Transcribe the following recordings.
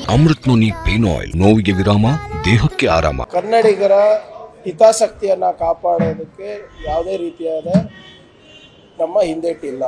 Amrit noni pain oil ನೋವಿಗೆ ವಿರಾಮ ದೇಹಕ್ಕೆ ಆರಾಮ ಕನ್ನಡಿಗರ ಹಿತಾಸಕ್ತಿಯನ್ನು ಕಾಪಾಡೋದಕ್ಕೆ ಯಾವುದೇ ರೀತಿಯಾದ ನಮ್ಮ ಹಿಂದೇಟಿಲ್ಲ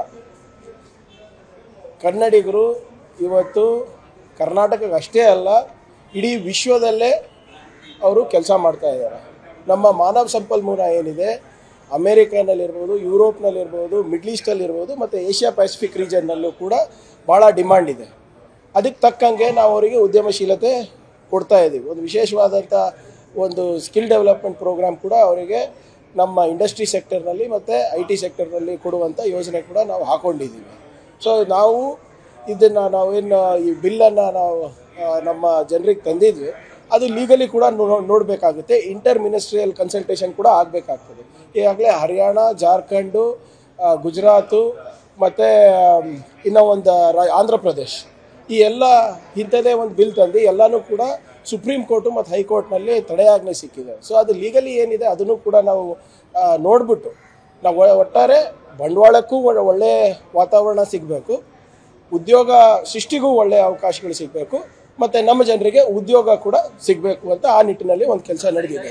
ಕನ್ನಡಿಗರು ಇವತ್ತು ಕರ್ನಾಟಕಕ್ಕೆ ಅಷ್ಟೇ ಅಲ್ಲ ಇಡೀ ವಿಶ್ವದಲ್ಲೇ ಅವರು ಕೆಲಸ ಮಾಡ್ತಾ ಇದ್ದಾರೆ ನಮ್ಮ ಮಾನವ ಸಂಪನ್ಮೂಲ ಏನಿದೆ ಅಮೇರಿಕಾನಲ್ಲಿರ್ಬೋದು ಯುರೋಪ್ನಲ್ಲಿರ್ಬೋದು ಮಿಡ್ಲ್ ಈಸ್ಟಲ್ಲಿರ್ಬೋದು ಮತ್ತು ಏಷ್ಯಾ ಪೆಸಿಫಿಕ್ ರೀಜನ್ನಲ್ಲೂ ಕೂಡ ಭಾಳ ಡಿಮಾಂಡ್ ಇದೆ ಅದಕ್ಕೆ ತಕ್ಕಂಗೆ ನಾವು ಅವರಿಗೆ ಉದ್ಯಮಶೀಲತೆ ಕೊಡ್ತಾ ಇದ್ದೀವಿ ಒಂದು ವಿಶೇಷವಾದಂಥ ಒಂದು ಸ್ಕಿಲ್ ಡೆವಲಪ್ಮೆಂಟ್ ಪ್ರೋಗ್ರಾಮ್ ಕೂಡ ಅವರಿಗೆ ನಮ್ಮ ಇಂಡಸ್ಟ್ರಿ ಸೆಕ್ಟರ್ನಲ್ಲಿ ಮತ್ತು ಐ ಟಿ ಸೆಕ್ಟರ್ನಲ್ಲಿ ಕೊಡುವಂಥ ಯೋಜನೆ ಕೂಡ ನಾವು ಹಾಕ್ಕೊಂಡಿದ್ದೀವಿ ಸೊ ನಾವು ಇದನ್ನು ನಾವೇನು ಈ ಬಿಲ್ಲನ್ನು ನಾವು ಆ, ನಮ್ಮ ಜನರಿಗೆ ತಂದಿದ್ವಿ ಅದು ಲೀಗಲಿ ಕೂಡ ನೋ- ನೋಡಬೇಕಾಗುತ್ತೆ ಇಂಟರ್ ಮಿನಿಸ್ಟ್ರಿಯಲ್ ಕನ್ಸಲ್ಟೇಷನ್ ಕೂಡ ಆಗಬೇಕಾಗ್ತದೆ ಈಗಾಗಲೇ ಹರಿಯಾಣ ಜಾರ್ಖಂಡು ಆ, ಗುಜರಾತು ಮತ್ತು ಇನ್ನೂ ಒಂದು ರಾ ಆಂಧ್ರ ಪ್ರದೇಶ್ ಈ ಎಲ್ಲ ಇಂಥದ್ದೇ ಒಂದು ಬಿಲ್ ತಂದು ಎಲ್ಲನೂ ಕೂಡ ಸುಪ್ರೀಂ ಕೋರ್ಟು ಮತ್ತು ಹೈಕೋರ್ಟ್ನಲ್ಲಿ ತಡೆಯಾಜ್ಞೆ ಸಿಕ್ಕಿದೆ ಸೊ ಅದು ಲೀಗಲಿ ಏನಿದೆ ಅದನ್ನು ಕೂಡ ನಾವು ಆ, ನೋಡ್ಬಿಟ್ಟು ನಾವು ಒ- ಒಟ್ಟಾರೆ ಬಂಡವಾಳಕ್ಕೂ ಒ- ಒಳ್ಳೆ ವಾತಾವರಣ ಸಿಗಬೇಕು ಉದ್ಯೋಗ ಸೃಷ್ಟಿಗೂ ಒಳ್ಳೆಯ ಅವಕಾಶಗಳು ಸಿಗಬೇಕು ಮತ್ತು ನಮ್ಮ ಜನರಿಗೆ ಉದ್ಯೋಗ ಕೂಡ ಸಿಗಬೇಕು ಅಂತ ಆ ನಿಟ್ಟಿನಲ್ಲಿ ಒಂದು ಕೆಲಸ ನಡೆದಿದೆ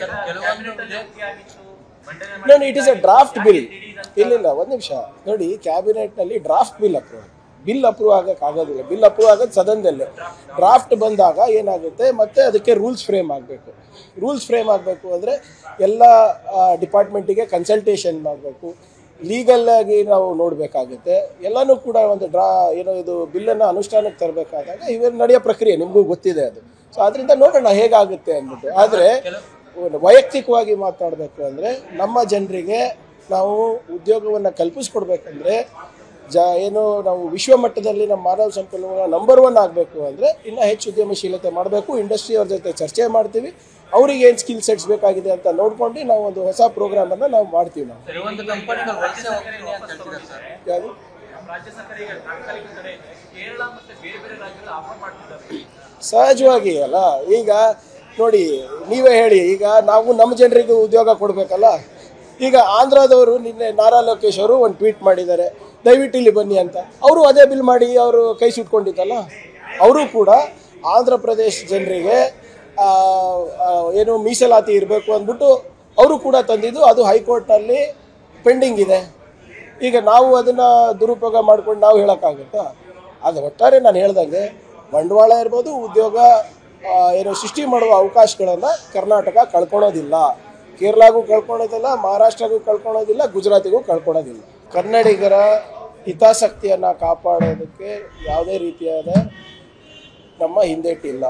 ನೋಡಿ it is a draft bill ಇಲ್ಲಿಲ್ಲ ಒಂದು ನಿಮಿಷ ನೋಡಿ ಕ್ಯಾಬಿನೆಟ್ನಲ್ಲಿ draft bill approve bill approve ಆಗಕ್ಕೆ ಆಗೋದಿಲ್ಲ ಬಿಲ್ ಅಪ್ರೂವ್ ಆಗೋದು ಸದನದಲ್ಲೇ ಡ್ರಾಫ್ಟ್ ಬಂದಾಗ ಏನಾಗುತ್ತೆ ಮತ್ತೆ ಅದಕ್ಕೆ ರೂಲ್ಸ್ ಫ್ರೇಮ್ ಆಗಬೇಕು ರೂಲ್ಸ್ ಫ್ರೇಮ್ ಆಗಬೇಕು ಅಂದರೆ ಎಲ್ಲ ಡಿಪಾರ್ಟ್ಮೆಂಟಿಗೆ ಕನ್ಸಲ್ಟೇಷನ್ ಮಾಡಬೇಕು ಲೀಗಲ್ ಆಗಿ ನಾವು ನೋಡಬೇಕಾಗುತ್ತೆ ಎಲ್ಲನೂ ಕೂಡ ಒಂದು ಡ್ರಾ ಏನೋ ಇದು ಬಿಲ್ಲನ್ನು ಅನುಷ್ಠಾನಕ್ಕೆ ತರಬೇಕಾದಾಗ ಇವೆಲ್ಲ ನಡೆಯೋ ಪ್ರಕ್ರಿಯೆ ನಿಮಗೂ ಗೊತ್ತಿದೆ ಅದು ಸೊ ಅದರಿಂದ ನೋಡೋಣ ಹೇಗಾಗುತ್ತೆ ಅಂದ್ಬಿಟ್ಟು ಆದರೆ ವೈಯಕ್ತಿಕವಾಗಿ ಮಾತಾಡಬೇಕು ಅಂದರೆ ನಮ್ಮ ಜನರಿಗೆ ನಾವು ಉದ್ಯೋಗವನ್ನು ಕಲ್ಪಿಸ್ಕೊಡ್ಬೇಕಂದ್ರೆ ಜ ಏನು ನಾವು ವಿಶ್ವ ಮಟ್ಟದಲ್ಲಿ ನಮ್ಮ ಮಾನವ ಸಂಪನ್ಮೂಲ ನಂಬರ್ ಒನ್ ಆಗಬೇಕು ಅಂದರೆ ಇನ್ನೂ ಹೆಚ್ಚು ಉದ್ಯಮಶೀಲತೆ ಮಾಡಬೇಕು ಇಂಡಸ್ಟ್ರಿ ಅವ್ರ ಜೊತೆ ಚರ್ಚೆ ಮಾಡ್ತೀವಿ ಅವ್ರಿಗೆ ಏನು ಸ್ಕಿಲ್ ಸೆಟ್ಸ್ ಬೇಕಾಗಿದೆ ಅಂತ ನೋಡ್ಕೊಂಡು ನಾವು ಒಂದು ಹೊಸ ಪ್ರೋಗ್ರಾಮನ್ನು ನಾವು ಮಾಡ್ತೀವಿ ನಾವು ಕೆಲವೊಂದು ಕಂಪನಿಗಳು ವಲಸೆ ಹೋಗ್ತೀನಿ ಅಂತ ಹೇಳ್ತಿದ್ದಾರೆ ಸರ್ ಯಾವುದು ರಾಜ್ಯ ಸರ್ಕಾರ ಈಗ ತಾತ್ಕಾಲಿಕ ತಡೆ ಕೇರಳ ಮತ್ತೆ ಬೇರೆ ಬೇರೆ ರಾಜ್ಯಗಳು ಆಫರ್ ಮಾಡ್ತಿದ್ದಾರೆ ಸಹಜವಾಗಿ ಅಲ್ಲ ಈಗ ನೋಡಿ ನೀವೇ ಹೇಳಿ ಈಗ ನಾವು ನಮ್ಮ ಜನರಿಗೆ ಉದ್ಯೋಗ ಕೊಡಬೇಕಲ್ಲ ಈಗ ಆಂಧ್ರದವರು ನಿನ್ನೆ ನಾರಾ ಲೋಕೇಶ್ ಅವರು ಒಂದು ಟ್ವೀಟ್ ಮಾಡಿದ್ದಾರೆ ದಯವಿಟ್ಟು ಇಲ್ಲಿ ಬನ್ನಿ ಅಂತ ಅವರು ಅದೇ ಬಿಲ್ ಮಾಡಿ ಅವರು ಕೈ ಸುಟ್ಕೊಂಡಿದ್ದಲ್ಲ ಅವರು ಕೂಡ ಆಂಧ್ರ ಪ್ರದೇಶ್ ಜನರಿಗೆ ಆ, ಆ, ಏನು ಮೀಸಲಾತಿ ಇರಬೇಕು ಅಂದ್ಬಿಟ್ಟು ಅವರು ಕೂಡ ತಂದಿದ್ದು ಅದು ಹೈಕೋರ್ಟ್ನಲ್ಲಿ ಪೆಂಡಿಂಗ್ ಇದೆ ಈಗ ನಾವು ಅದನ್ನು ದುರುಪಯೋಗ ಮಾಡ್ಕೊಂಡು ನಾವು ಹೇಳೋಕ್ಕಾಗುತ್ತಾ ಅದು ಒಟ್ಟಾರೆ ನಾನು ಹೇಳ್ದಂಗೆ ಬಂಡವಾಳ ಇರ್ಬೋದು ಉದ್ಯೋಗ ಆ, ಏನು ಸೃಷ್ಟಿ ಮಾಡುವ ಅವಕಾಶಗಳನ್ನು ಕರ್ನಾಟಕ ಕಳ್ಕೊಳೋದಿಲ್ಲ ಕೇರಳಗೂ ಕಳ್ಕೊಳೋದಿಲ್ಲ ಮಹಾರಾಷ್ಟ್ರಗೂ ಕಳ್ಕೊಳೋದಿಲ್ಲ ಗುಜರಾತಿಗೂ ಕಳ್ಕೊಳೋದಿಲ್ಲ ಕನ್ನಡಿಗರ ಹಿತಾಸಕ್ತಿಯನ್ನು ಕಾಪಾಡೋದಕ್ಕೆ ಯಾವುದೇ ರೀತಿಯಾದ ನಮ್ಮ ಹಿಂದೇಟಿಲ್ಲ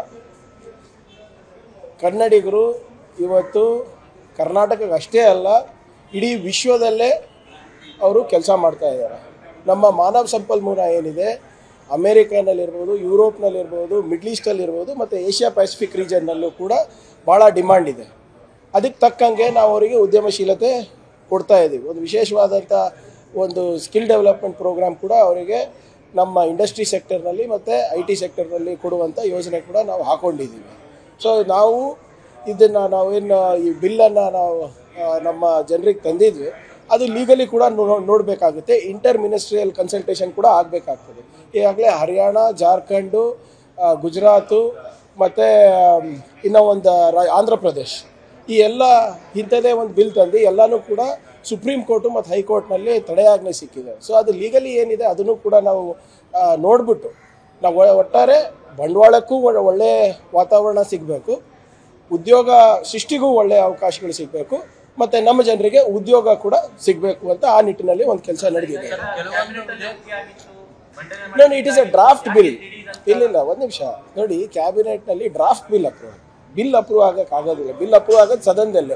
ಕನ್ನಡಿಗರು ಇವತ್ತು ಕರ್ನಾಟಕಕ್ಕೆ ಅಷ್ಟೇ ಅಲ್ಲ ಇಡೀ ವಿಶ್ವದಲ್ಲೇ ಅವರು ಕೆಲಸ ಮಾಡ್ತಾ ಇದ್ದಾರೆ ನಮ್ಮ ಮಾನವ ಸಂಪನ್ಮೂಲ ಏನಿದೆ ಅಮೇರಿಕಾನಲ್ಲಿರ್ಬೋದು ಯುರೋಪ್ನಲ್ಲಿರ್ಬೋದು ಮಿಡ್ಲ್ ಈಸ್ಟಲ್ಲಿರ್ಬೋದು ಮತ್ತು ಏಷ್ಯಾ ಪೆಸಿಫಿಕ್ ರೀಜನ್ನಲ್ಲೂ ಕೂಡ ಭಾಳ ಡಿಮಾಂಡ್ ಇದೆ ಅದಕ್ಕೆ ತಕ್ಕಂಗೆ ನಾವು ಅವರಿಗೆ ಉದ್ಯಮಶೀಲತೆ ಕೊಡ್ತಾ ಇದ್ದೀವಿ ಒಂದು ವಿಶೇಷವಾದಂಥ ಒಂದು ಸ್ಕಿಲ್ ಡೆವಲಪ್ಮೆಂಟ್ ಪ್ರೋಗ್ರಾಮ್ ಕೂಡ ಅವರಿಗೆ ನಮ್ಮ ಇಂಡಸ್ಟ್ರಿ ಸೆಕ್ಟರ್ನಲ್ಲಿ ಮತ್ತು ಐ ಟಿ ಸೆಕ್ಟರ್ನಲ್ಲಿ ಕೊಡುವಂಥ ಯೋಜನೆ ಕೂಡ ನಾವು ಹಾಕ್ಕೊಂಡಿದ್ದೀವಿ ಸೊ ನಾವು ಇದನ್ನು ನಾವೇನು ಈ ಬಿಲ್ಲನ್ನು ನಾವು ಆ, ನಮ್ಮ ಜನರಿಗೆ ತಂದಿದ್ವಿ ಅದು ಲೀಗಲಿ ಕೂಡ ನೋ- ನೋಡಬೇಕಾಗುತ್ತೆ ಇಂಟರ್ ಮಿನಿಸ್ಟ್ರಿಯಲ್ ಕನ್ಸಲ್ಟೇಷನ್ ಕೂಡ ಆಗಬೇಕಾಗ್ತದೆ ಈಗಾಗಲೇ ಹರಿಯಾಣ ಜಾರ್ಖಂಡು ಆ, ಗುಜರಾತು ಮತ್ತು ಇನ್ನೂ ಒಂದು ರಾ ಆಂಧ್ರ ಪ್ರದೇಶ್ ಈ ಎಲ್ಲ ಇಂಥದ್ದೇ ಒಂದು ಬಿಲ್ ತಂದು ಎಲ್ಲನೂ ಕೂಡ ಸುಪ್ರೀಂ ಕೋರ್ಟು ಮತ್ತು ಹೈಕೋರ್ಟ್ನಲ್ಲಿ ತಡೆಯಾಜ್ಞೆ ಸಿಕ್ಕಿದೆ ಸೊ ಅದು ಲೀಗಲಿ ಏನಿದೆ ಅದನ್ನು ಕೂಡ ನಾವು ಆ, ನೋಡ್ಬಿಟ್ಟು ನಾವು ಒ- ಒಟ್ಟಾರೆ ಬಂಡವಾಳಕ್ಕೂ ಒ- ಒಳ್ಳೆ ವಾತಾವರಣ ಸಿಗಬೇಕು ಉದ್ಯೋಗ ಸೃಷ್ಟಿಗೂ ಒಳ್ಳೆಯ ಅವಕಾಶಗಳು ಸಿಗಬೇಕು ಮತ್ತು ನಮ್ಮ ಜನರಿಗೆ ಉದ್ಯೋಗ ಕೂಡ ಸಿಗಬೇಕು ಅಂತ ಆ ನಿಟ್ಟಿನಲ್ಲಿ ಒಂದು ಕೆಲಸ ನಡೆದಿದೆ ಕೆಲವೊಂದು ಉದ್ಯೋಗ ನೋಡಿ it is a draft bill ಇಲ್ಲಿಲ್ಲ ಒಂದು ನಿಮಿಷ ನೋಡಿ ಕ್ಯಾಬಿನೆಟ್ನಲ್ಲಿ draft bill approve bill approve ಆಗಕ್ಕೆ ಆಗೋದಿಲ್ಲ ಬಿಲ್ ಅಪ್ರೂವ್ ಆಗೋದು ಸದನದಲ್ಲೇ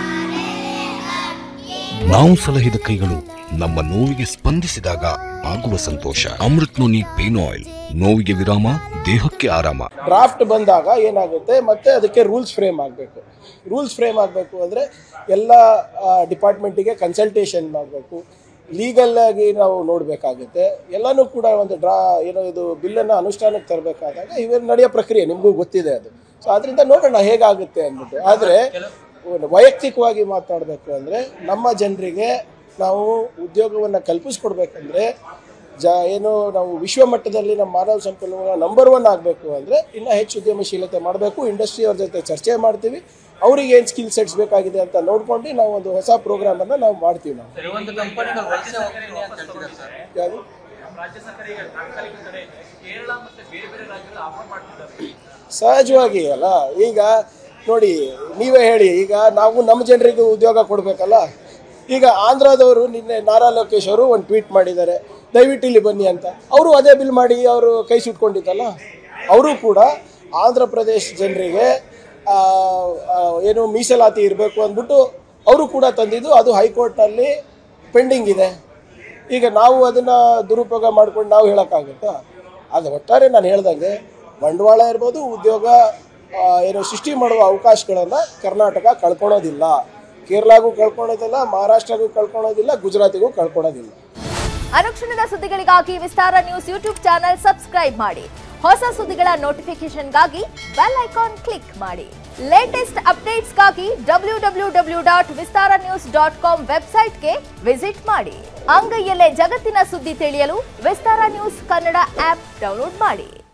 ನಾವು ಸಲಹಿದ ಕೈಗಳು ನಮ್ಮ ನೋವಿಗೆ ಸ್ಪಂದಿಸಿದಾಗ ಆಗುವ ಸಂತೋಷ ಅಮೃತ್ ನೋನಿ ಪೇನ್ ಆಯಿಲ್ ನೋವಿಗೆ ವಿರಾಮ ದೇಹಕ್ಕೆ ಆರಾಮ ಡ್ರಾಫ್ಟ್ ಬಂದಾಗ ಏನಾಗುತ್ತೆ ಮತ್ತೆ ಅದಕ್ಕೆ ರೂಲ್ಸ್ ಫ್ರೇಮ್ ಆಗಬೇಕು ರೂಲ್ಸ್ ಫ್ರೇಮ್ ಆಗಬೇಕು ಅಂದರೆ ಎಲ್ಲ ಡಿಪಾರ್ಟ್ಮೆಂಟಿಗೆ ಕನ್ಸಲ್ಟೇಷನ್ ಮಾಡಬೇಕು ಲೀಗಲ್ ಆಗಿ ನಾವು ನೋಡಬೇಕಾಗುತ್ತೆ ಎಲ್ಲನೂ ಕೂಡ ಒಂದು ಡ್ರಾ ಏನೋ ಇದು ಬಿಲ್ಲನ್ನು ಅನುಷ್ಠಾನಕ್ಕೆ ತರಬೇಕಾದಾಗ ಇವೆಲ್ಲ ನಡೆಯೋ ಪ್ರಕ್ರಿಯೆ ನಿಮಗೂ ಗೊತ್ತಿದೆ ಅದು ಸೊ ಅದರಿಂದ ನೋಡೋಣ ಹೇಗಾಗುತ್ತೆ ಅಂದ್ಬಿಟ್ಟು ಆದರೆ ವೈಯಕ್ತಿಕವಾಗಿ ಮಾತಾಡಬೇಕು ಅಂದರೆ ನಮ್ಮ ಜನರಿಗೆ ನಾವು ಉದ್ಯೋಗವನ್ನು ಕಲ್ಪಿಸ್ಕೊಡ್ಬೇಕಂದ್ರೆ ಜ ಏನು ನಾವು ವಿಶ್ವ ಮಟ್ಟದಲ್ಲಿ ನಮ್ಮ ಮಾನವ ಸಂಪನ್ಮೂಲ ನಂಬರ್ ಒನ್ ಆಗಬೇಕು ಅಂದರೆ ಇನ್ನೂ ಹೆಚ್ಚು ಉದ್ಯಮಶೀಲತೆ ಮಾಡಬೇಕು ಇಂಡಸ್ಟ್ರಿ ಅವ್ರ ಜೊತೆ ಚರ್ಚೆ ಮಾಡ್ತೀವಿ ಅವ್ರಿಗೆ ಏನು ಸ್ಕಿಲ್ ಸೆಟ್ಸ್ ಬೇಕಾಗಿದೆ ಅಂತ ನೋಡ್ಕೊಂಡು ನಾವು ಒಂದು ಹೊಸ ಪ್ರೋಗ್ರಾಮನ್ನು ನಾವು ಮಾಡ್ತೀವಿ ನಾವು ಕೆಲವೊಂದು ಕಂಪನಿಗಳು ವಲಸೆ ಹೋಗ್ತೀನಿ ಅಂತ ಹೇಳ್ತಿದ್ದಾರೆ ಸರ್ ಯಾವುದು ರಾಜ್ಯ ಸರ್ಕಾರ ಈಗ ತಾತ್ಕಾಲಿಕ ತಡೆ ಕೇರಳ ಮತ್ತೆ ಬೇರೆ ಬೇರೆ ರಾಜ್ಯಗಳು ಆಫರ್ ಮಾಡ್ತಿದ್ದಾರೆ ಸಹಜವಾಗಿ ಅಲ್ಲ ಈಗ ನೋಡಿ ನೀವೇ ಹೇಳಿ ಈಗ ನಾವು ನಮ್ಮ ಜನರಿಗೆ ಉದ್ಯೋಗ ಕೊಡಬೇಕಲ್ಲ ಈಗ ಆಂಧ್ರದವರು ನಿನ್ನೆ ನಾರಾ ಲೋಕೇಶ್ ಅವರು ಒಂದು ಟ್ವೀಟ್ ಮಾಡಿದ್ದಾರೆ ದಯವಿಟ್ಟು ಇಲ್ಲಿ ಬನ್ನಿ ಅಂತ ಅವರು ಅದೇ ಬಿಲ್ ಮಾಡಿ ಅವರು ಕೈ ಸುಟ್ಕೊಂಡಿದ್ದಲ್ಲ ಅವರು ಕೂಡ ಆಂಧ್ರ ಪ್ರದೇಶ್ ಜನರಿಗೆ ಆ, ಆ, ಏನು ಮೀಸಲಾತಿ ಇರಬೇಕು ಅಂದ್ಬಿಟ್ಟು ಅವರು ಕೂಡ ತಂದಿದ್ದು ಅದು ಹೈಕೋರ್ಟ್ನಲ್ಲಿ ಪೆಂಡಿಂಗ್ ಇದೆ ಈಗ ನಾವು ಅದನ್ನು ದುರುಪಯೋಗ ಮಾಡ್ಕೊಂಡು ನಾವು ಹೇಳೋಕ್ಕಾಗುತ್ತಾ ಅದು ಒಟ್ಟಾರೆ ನಾನು ಹೇಳ್ದಂಗೆ ಬಂಡವಾಳ ಇರ್ಬೋದು ಉದ್ಯೋಗ ಆ, ಏನು ಸೃಷ್ಟಿ ಮಾಡುವ ಅವಕಾಶಗಳನ್ನು ಕರ್ನಾಟಕ ಕಳ್ಕೊಳೋದಿಲ್ಲ ಕೇರಳಗೂ ಕಳ್ಕೊಳೋದಿಲ್ಲ ಮಹಾರಾಷ್ಟ್ರಗೂ ಕಳ್ಕೊಳೋದಿಲ್ಲ ಗುಜರಾತಿಗೂ ಕಳ್ಕೊಳೋದಿಲ್ಲ ಅನುಕ್ಷಣದ ಸುದ್ದಿಗಳಿಗಾಗಿ Vistara news YouTube channel subscribe ಮಾಡಿ ಹೊಸ ಸುದ್ದಿಗಳ ನೋಟಿಫಿಕೇಶನ್ಗಾಗಿ ಬೆಲ್ ಐಕಾನ್ ಕ್ಲಿಕ್ ಮಾಡಿ ಲೇಟೆಸ್ಟ್ ಅಪ್ಡೇಟ್ಸ್ಗಾಗಿ W W W dot Vistara news dot com ವೆಬ್ಸೈಟ್ಗೆ ವಿಸಿಟ್ ಮಾಡಿ ಅಂಗೈಯಲ್ಲೇ ಜಗತ್ತಿನ ಸುದ್ದಿ ತಿಳಿಯಲು Vistara news Kannada app download ಮಾಡಿ